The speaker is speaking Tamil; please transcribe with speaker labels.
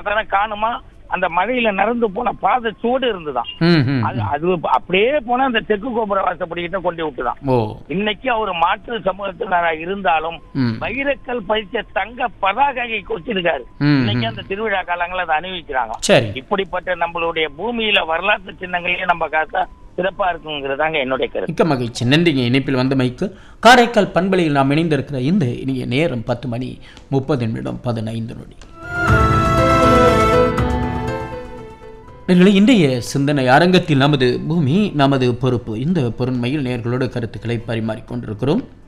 Speaker 1: பார்த்தா காணுமா அந்த மழையில நடந்து போன பாதை சூடு இருந்துதான்
Speaker 2: ம் ம்
Speaker 1: அது அது அப்படியே போனா அந்த தெற்கு கோபுர வாசப்படிக்கிட்ட கொண்டு விட்டுதான்
Speaker 2: ஓ
Speaker 1: இன்னைக்கு அவர் மாற்று சமூகத்தினராக இருந்தாலும்
Speaker 2: ம்
Speaker 1: வைரக்கல் பதிச்ச தங்க பதாகையை கொச்சிருக்காரு
Speaker 2: ம்,
Speaker 1: இன்னைக்கு
Speaker 2: ம்.
Speaker 1: அந்த திருவிழா காலங்கள் அதை அணிவிக்கிறாங்க
Speaker 2: சரி
Speaker 1: இப்படிப்பட்ட நம்மளுடைய பூமியில வரலாற்று சின்னங்களையும் நம்ம காத்தா சிறப்பா இருக்குங்கிறதாங்க என்னுடைய கருத்து
Speaker 2: மிக்க மகிழ்ச்சி நன்றிங்க இணைப்பில் வந்தமைக்கு காரைக்கால் பண்பலையில் நாம் இணைந்திருக்கிற இந்த இனிய நேரம் பத்து மணி முப்பது நிமிடம் பதினைந்து நொடி நேர்களே, இன்றைய சிந்தனை அரங்கத்தில் நமது பூமி நமது பொறுப்பு இந்த பொருண்மையில் நேர்களோடு கருத்துக்களை பரிமாறிக்கொண்டிருக்கிறோம்